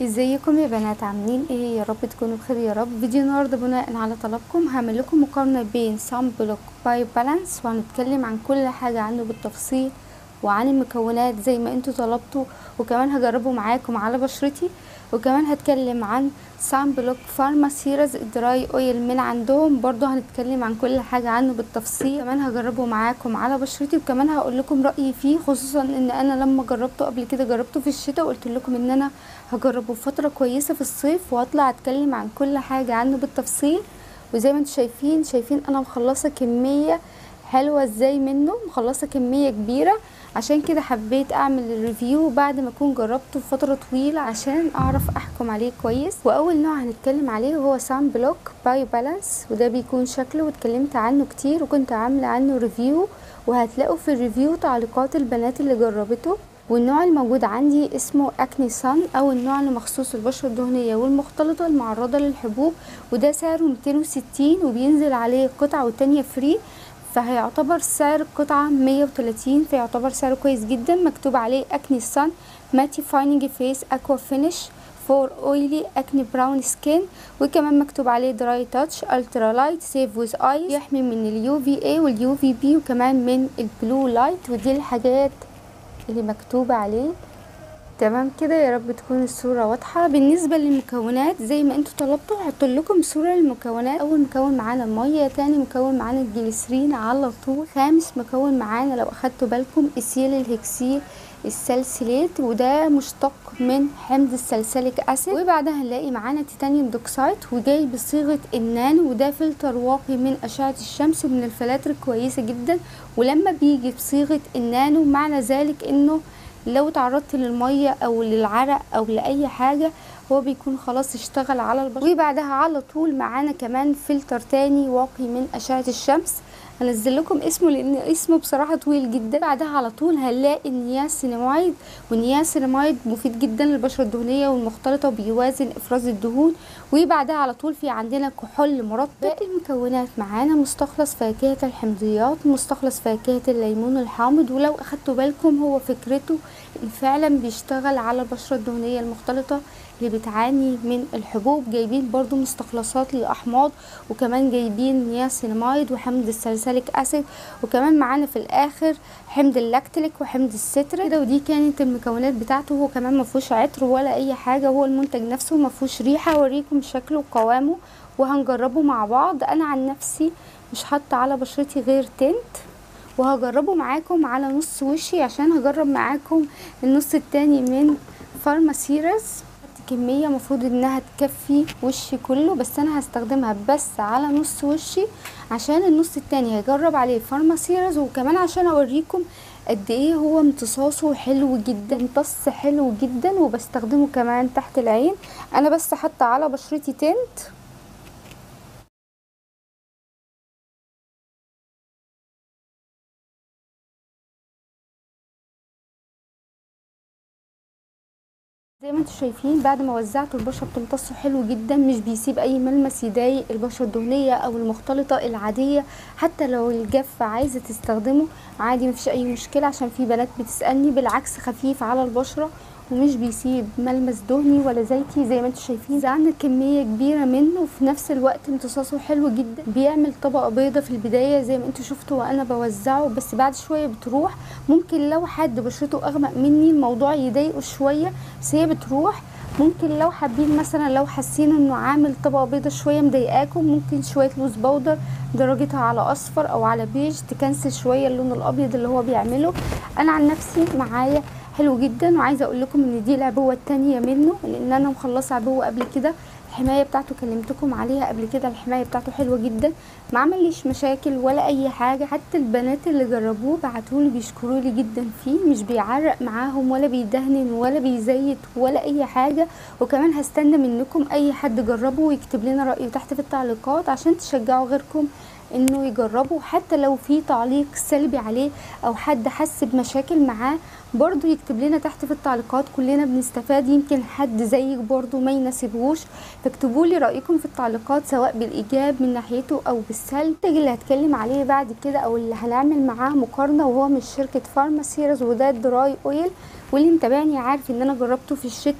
ازيكم يا بنات عاملين ايه يا رب تكونوا بخير يا رب فيديو النهارده بناء على طلبكم هعمل لكم مقارنه بين سان بلوك باي بالانس وهنتكلم عن كل حاجه عنه بالتفصيل وعن المكونات زي ما انتوا طلبتوا وكمان هجربه معاكم على بشرتي وكمان هتكلم عن سان بلوك فارما سيرز دراي اويل من عندهم برضو هنتكلم عن كل حاجة عنه بالتفصيل كمان هجربه معاكم على بشرتي وكمان هقول لكم رأيي فيه خصوصا ان انا لما جربته قبل كده جربته في الشتاء وقلت لكم ان انا هجربه فترة كويسة في الصيف وهطلع اتكلم عن كل حاجة عنه بالتفصيل وزي ما انتم شايفين شايفين انا مخلصة كمية حلوة ازاي منه مخلصة كمية كبيرة عشان كده حبيت اعمل الريفيو بعد ما اكون جربته فترة طويلة عشان اعرف احكم عليه كويس واول نوع هنتكلم عليه هو سان بلوك باي بالانس وده بيكون شكله واتكلمت عنه كتير وكنت عاملة عنه ريفيو وهتلاقوا في الريفيو تعليقات البنات اللي جربته والنوع الموجود عندي اسمه اكني سان او النوع اللي مخصوص للبشره الدهنيه والمختلطه المعرضه للحبوب وده سعره 260 وبينزل عليه قطعه والتانيه فري فهيعتبر سعر القطعة 130 فيعتبر سعره كويس جدا مكتوب عليه اكني سان ماتي فايننج فيس اكوا فينيش فور اويلي اكني براون سكين وكمان مكتوب عليه دراي تاتش الترا لايت سيف ويز ايز يحمي من اليو في اي واليو في بي وكمان من البلو لايت ودي الحاجات اللي مكتوبة عليه تمام كده يا رب تكون الصورة واضحة بالنسبة للمكونات زي ما انتوا طلبتوا هحط لكم صورة للمكونات اول مكون معانا المية تاني مكون معانا الجليسرين على طول خامس مكون معانا لو اخدتوا بالكم اسيل الهكسيل السلسليت وده مشتق من حمض السلسليك اسيد وبعدها هنلاقي معانا تيتانيوم دوكسايد وجاي بصيغه النانو وده فلتر واقي من اشعه الشمس ومن الفلاتر كويسه جدا ولما بيجي بصيغه النانو معنى ذلك انه لو تعرضت للميه او للعرق او لاي حاجه هو بيكون خلاص اشتغل على البشره وبعدها على طول معانا كمان فلتر تاني واقي من اشعه الشمس هنزل لكم اسمه لان اسمه بصراحه طويل جدا بعدها على طول هنلاقي النياسيناميد والنياسيناميد مفيد جدا للبشره الدهنيه والمختلطه وبيوازن افراز الدهون وبعدها على طول في عندنا كحول مرطب باقي المكونات معانا مستخلص فاكهه الحمضيات مستخلص فاكهه الليمون الحامض ولو اخدتوا بالكم هو فكرته فعلا بيشتغل على البشره الدهنيه المختلطه اللي بتعاني من الحبوب جايبين برضو مستخلصات للاحماض وكمان جايبين نياسيناميد وحمض السلسليك اسيد وكمان معانا في الاخر حمض اللاكتيك وحمض الستر كده ودي كانت المكونات بتاعته هو كمان مفهوش عطر ولا اي حاجه هو المنتج نفسه مفهوش ريحه اوريكم شكله وقوامه وهنجربه مع بعض انا عن نفسي مش حاطه على بشرتي غير تنت وهجربه معاكم على نص وشي عشان هجرب معاكم النص التاني من فارماسيرز كمية مفروض انها تكفي وشي كله بس انا هستخدمها بس على نص وشي عشان النص التاني هجرب عليه فارماسيرز وكمان عشان اوريكم قد ايه هو امتصاصه حلو جدا امتص حلو جدا وبستخدمه كمان تحت العين انا بس حاطه على بشرتي تنت زي ما انتم شايفين بعد ما وزعته البشره بتمتصه حلو جدا مش بيسيب اي ملمس يضايق البشره الدهنيه او المختلطه العاديه حتى لو الجاف عايزه تستخدمه عادي مفيش اي مشكله عشان في بنات بتسالني بالعكس خفيف على البشره ومش بيسيب ملمس دهني ولا زيتي زي ما انتم شايفين زعلنا كميه كبيره منه وفي نفس الوقت امتصاصه حلو جدا بيعمل طبقه بيضه في البدايه زي ما انتم شفتوا وانا بوزعه بس بعد شويه بتروح ممكن لو حد بشرته اغمق مني الموضوع يضايقه شويه بس هي بتروح ممكن لو حابين مثلا لو حاسين انه عامل طبقه بيضه شويه مضايقاكم ممكن شويه لوز باودر درجتها على اصفر او على بيج تكنسل شويه اللون الابيض اللي هو بيعمله انا عن نفسي معايا حلو جدا وعايزه اقول لكم ان دي العبوه التانية منه لان انا مخلصه عبوه قبل كده الحمايه بتاعته كلمتكم عليها قبل كده الحمايه بتاعته حلوه جدا ما عمليش مشاكل ولا اي حاجه حتى البنات اللي جربوه بعتولي بيشكروا لي جدا فيه مش بيعرق معاهم ولا بيدهن ولا بيزيت ولا اي حاجه وكمان هستنى منكم اي حد جربه ويكتب لنا رايه تحت في التعليقات عشان تشجعوا غيركم انه يجربوا حتى لو في تعليق سلبي عليه او حد حس بمشاكل معاه برضو يكتب لنا تحت في التعليقات كلنا بنستفاد يمكن حد زيك برضو ما يناسبهوش فاكتبوا لي رايكم في التعليقات سواء بالايجاب من ناحيته او بالسلب اللي هتكلم عليه بعد كده او اللي هنعمل معاه مقارنه وهو من شركه فارماسيرز وده دراي اويل واللي متابعني عارف ان انا جربته في الشتاء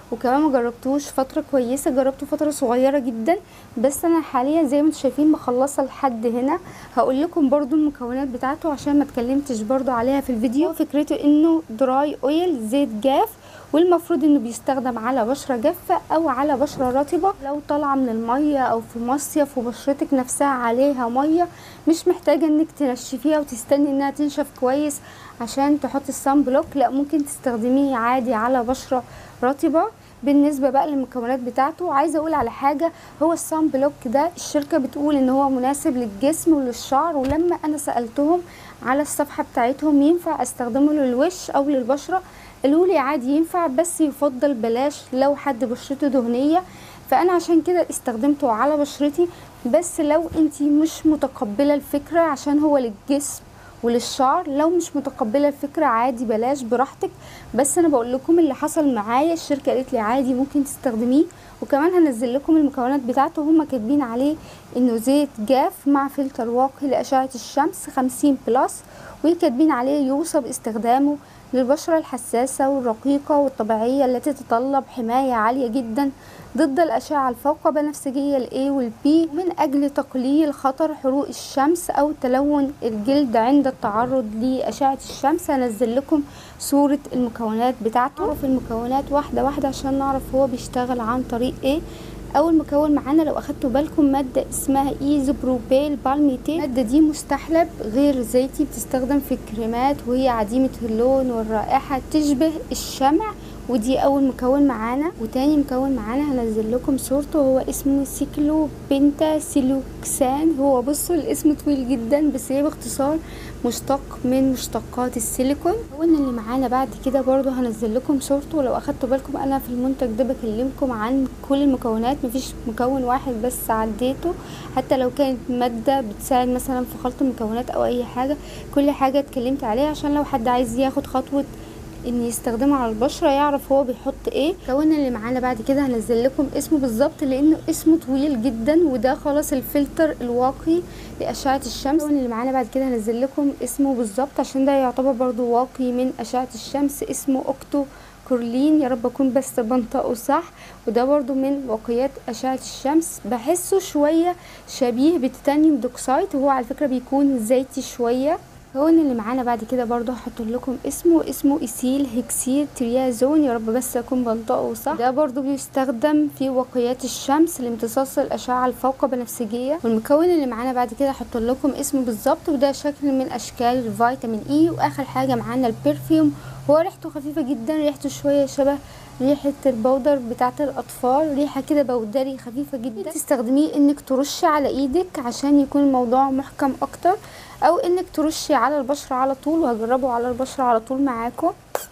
وكمان ما جربتوش فتره كويسه جربته فتره صغيره جدا بس انا حاليا زي ما انتم شايفين مخلصه لحد هنا هقول لكم برضو المكونات بتاعته عشان ما اتكلمتش برضو عليها في الفيديو فكرته انه دراي اويل زيت جاف والمفروض انه بيستخدم على بشرة جافة او على بشرة رطبة لو طالعة من المية او في مصيف وبشرتك نفسها عليها مية مش محتاجة انك تنشفيها وتستني انها تنشف كويس عشان تحطي الصن بلوك لا ممكن تستخدميه عادي على بشرة رطبة بالنسبه بقى للمكونات بتاعته عايزه اقول على حاجه هو الصن بلوك ده الشركه بتقول ان هو مناسب للجسم وللشعر ولما انا سالتهم على الصفحه بتاعتهم ينفع استخدمه للوش او للبشره قالوا لي عادي ينفع بس يفضل بلاش لو حد بشرته دهنيه فانا عشان كده استخدمته على بشرتي بس لو انتي مش متقبله الفكره عشان هو للجسم وللشعر لو مش متقبله الفكره عادي بلاش براحتك بس انا بقول لكم اللي حصل معايا الشركه قالت لي عادي ممكن تستخدميه وكمان هنزل لكم المكونات بتاعته هما كاتبين عليه انه زيت جاف مع فلتر واقي لاشعه الشمس 50 بلس وكاتبين عليه يوصى باستخدامه للبشرة الحساسة والرقيقة والطبيعية التي تتطلب حماية عالية جدا ضد الأشعة الفوق بنفسجية ال A وال B من أجل تقليل خطر حروق الشمس أو تلون الجلد عند التعرض لأشعة الشمس هنزل لكم صورة المكونات بتاعته نعرف المكونات واحدة واحدة عشان نعرف هو بيشتغل عن طريق ايه اول مكون معانا لو اخدتوا بالكم ماده اسمها ايزوبروبيل بالميتين الماده دي مستحلب غير زيتي بتستخدم في الكريمات وهي عديمه اللون والرائحه تشبه الشمع ودي اول مكون معانا وتاني مكون معانا هنزل لكم صورته هو اسمه سيكلو بنتا سيلوكسان هو بصوا الاسم طويل جدا بس هي باختصار مشتق من مشتقات السيليكون المكون اللي معانا بعد كده برضو هنزل لكم صورته ولو اخدتوا بالكم انا في المنتج ده بكلمكم عن كل المكونات مفيش مكون واحد بس عديته حتى لو كانت ماده بتساعد مثلا في خلط المكونات او اي حاجه كل حاجه اتكلمت عليها عشان لو حد عايز ياخد خطوه ان يستخدمه على البشره يعرف هو بيحط ايه المكون اللي معانا بعد كده هنزل لكم اسمه بالظبط لانه اسمه طويل جدا وده خلاص الفلتر الواقي لاشعه الشمس المكون اللي معانا بعد كده هنزل لكم اسمه بالظبط عشان ده يعتبر برضو واقي من اشعه الشمس اسمه اوكتو كورلين يا رب اكون بس بنطقه صح وده برضو من واقيات اشعه الشمس بحسه شويه شبيه بتيتانيوم دوكسايد وهو على فكره بيكون زيتي شويه المكون اللي معانا بعد كده برضو هحط لكم اسمه اسمه ايسيل هيكسيل تريازون يا رب بس اكون بنطقه صح ده برضو بيستخدم في وقيات الشمس لامتصاص الاشعه الفوق بنفسجيه والمكون اللي معانا بعد كده هحط لكم اسمه بالظبط وده شكل من اشكال الفيتامين اي واخر حاجه معانا البرفيوم هو ريحته خفيفه جدا ريحته شويه شبه ريحة البودر بتاعت الأطفال ريحة كده بودري خفيفة جدا تستخدميه انك ترشي على ايدك عشان يكون الموضوع محكم اكتر او انك ترشي على البشرة على طول وهجربه على البشرة على طول معاكم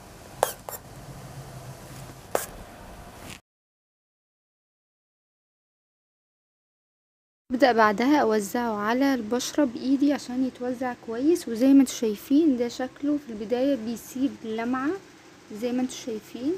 ابدا بعدها اوزعه على البشره بايدي عشان يتوزع كويس وزي ما انتم شايفين ده شكله في البدايه بيسيب لمعه زي ما انتم شايفين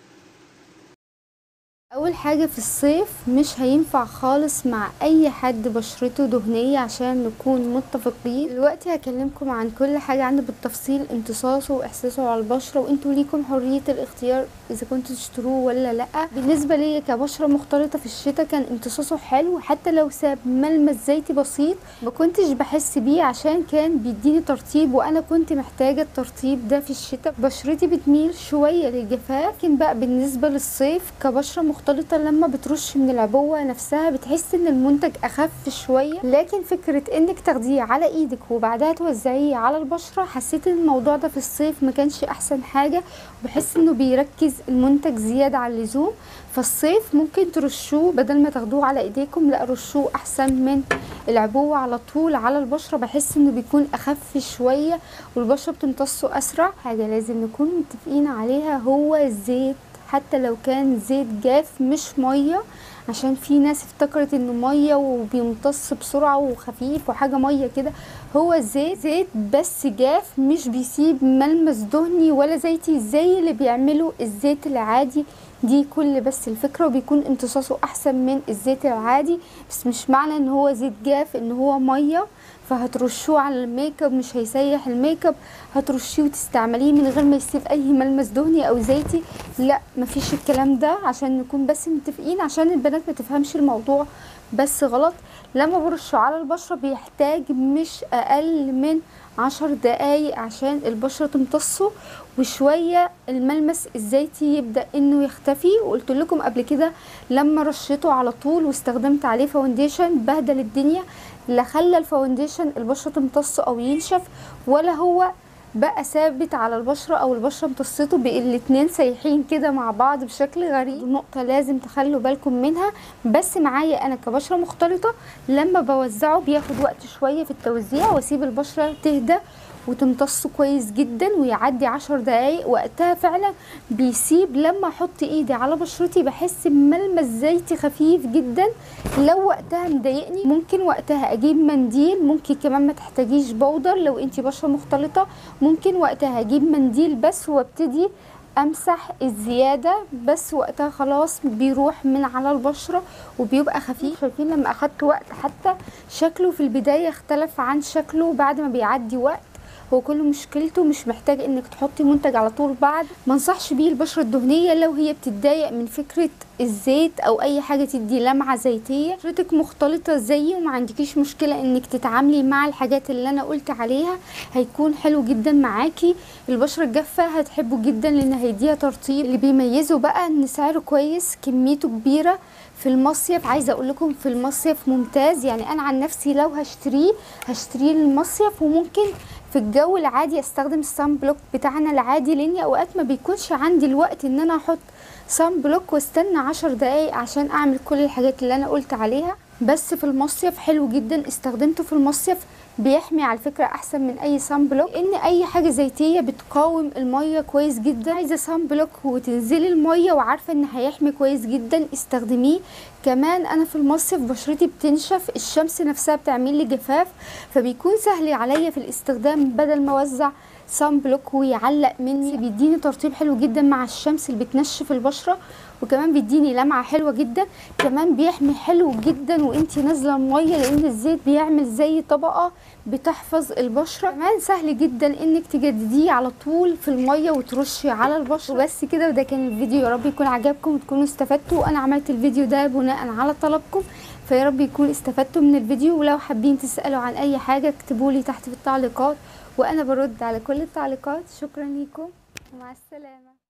اول حاجة في الصيف مش هينفع خالص مع اي حد بشرته دهنية عشان نكون متفقين دلوقتي هكلمكم عن كل حاجة عنده بالتفصيل امتصاصه واحساسه على البشرة وانتوا ليكم حرية الاختيار اذا كنتوا تشتروه ولا لا بالنسبة لي كبشرة مختلطة في الشتاء كان امتصاصه حلو حتى لو ساب ملمس زيتي بسيط ما كنتش بحس بيه عشان كان بيديني ترطيب وانا كنت محتاجة الترطيب ده في الشتاء بشرتي بتميل شوية للجفاف لكن بقى بالنسبة للصيف كبشرة مختلطة مختلطة لما بترش من العبوة نفسها بتحس ان المنتج اخف شوية لكن فكرة انك تاخديه على ايدك وبعدها توزعيه على البشرة حسيت ان الموضوع ده في الصيف ما كانش احسن حاجة وبحس انه بيركز المنتج زيادة عن اللزوم فالصيف ممكن ترشوه بدل ما تاخدوه على ايديكم لا رشوه احسن من العبوة على طول على البشرة بحس انه بيكون اخف شوية والبشرة بتمتصه اسرع حاجة لازم نكون متفقين عليها هو الزيت حتى لو كان زيت جاف مش ميه عشان في ناس افتكرت انه ميه وبيمتص بسرعه وخفيف وحاجه ميه كده هو زيت زيت بس جاف مش بيسيب ملمس دهني ولا زيتي زي اللي بيعمله الزيت العادي دي كل بس الفكره وبيكون امتصاصه احسن من الزيت العادي بس مش معنى ان هو زيت جاف ان هو ميه فهترشوه على الميك اب مش هيسيح الميك اب هترشيه وتستعمليه من غير ما يسيب اي ملمس دهني او زيتي لا مفيش الكلام ده عشان نكون بس متفقين عشان البنات ما تفهمش الموضوع بس غلط لما برشه على البشرة بيحتاج مش اقل من عشر دقايق عشان البشرة تمتصه وشوية الملمس الزيتي يبدأ انه يختفي وقلت لكم قبل كده لما رشيته على طول واستخدمت عليه فاونديشن بهدل الدنيا لا خلى الفاونديشن البشرة تمتصه او ينشف ولا هو بقى ثابت على البشرة او البشرة امتصته بقى الاتنين سايحين كده مع بعض بشكل غريب نقطة لازم تخلوا بالكم منها بس معايا انا كبشرة مختلطة لما بوزعه بياخد وقت شوية في التوزيع واسيب البشرة تهدى وتمتص كويس جدا ويعدي عشر دقايق وقتها فعلا بيسيب لما احط ايدي على بشرتي بحس بملمس زيتي خفيف جدا لو وقتها مضايقني ممكن وقتها اجيب منديل ممكن كمان ما تحتاجيش بودر لو انتي بشره مختلطه ممكن وقتها اجيب منديل بس وابتدي امسح الزياده بس وقتها خلاص بيروح من على البشره وبيبقى خفيف شايفين لما اخدت وقت حتى شكله في البدايه اختلف عن شكله بعد ما بيعدي وقت هو كل مشكلته مش محتاج انك تحطي منتج على طول بعد ما انصحش بيه البشره الدهنيه لو هي بتتضايق من فكره الزيت او اي حاجه تدي لمعه زيتيه بشرتك مختلطه زيي وما عندكيش مشكله انك تتعاملي مع الحاجات اللي انا قلت عليها هيكون حلو جدا معاكي البشره الجافه هتحبه جدا لان هيديها ترطيب اللي بيميزه بقى ان سعره كويس كميته كبيره في المصيف عايزه اقول لكم في المصيف ممتاز يعني انا عن نفسي لو هشتريه هشتريه للمصيف وممكن في الجو العادي استخدم الصن بلوك بتاعنا العادي لاني اوقات ما بيكونش عندي الوقت ان انا احط صن بلوك واستنى عشر دقايق عشان اعمل كل الحاجات اللي انا قلت عليها بس في المصيف حلو جدا استخدمته في المصيف بيحمي على فكره احسن من اي صن بلوك ان اي حاجه زيتيه بتقاوم الميه كويس جدا عايزه صن بلوك وتنزلي الميه وعارفه ان هيحمي كويس جدا استخدميه كمان انا في المصيف بشرتي بتنشف الشمس نفسها بتعمل لي جفاف فبيكون سهل عليا في الاستخدام بدل ما اوزع صن بلوك ويعلق مني بيديني ترطيب حلو جدا مع الشمس اللي بتنشف البشره وكمان بيديني لمعه حلوه جدا كمان بيحمي حلو جدا وانتي نازله الميه لان الزيت بيعمل زي طبقه بتحفظ البشره كمان سهل جدا انك تجدديه على طول في الميه وترشي على البشره وبس كده وده كان الفيديو يا رب يكون عجبكم وتكونوا استفدتوا وانا عملت الفيديو ده بناء على طلبكم فيا رب يكون استفدتوا من الفيديو ولو حابين تسالوا عن اي حاجه اكتبوا لي تحت في التعليقات وانا برد على كل التعليقات شكرا لكم ومع السلامه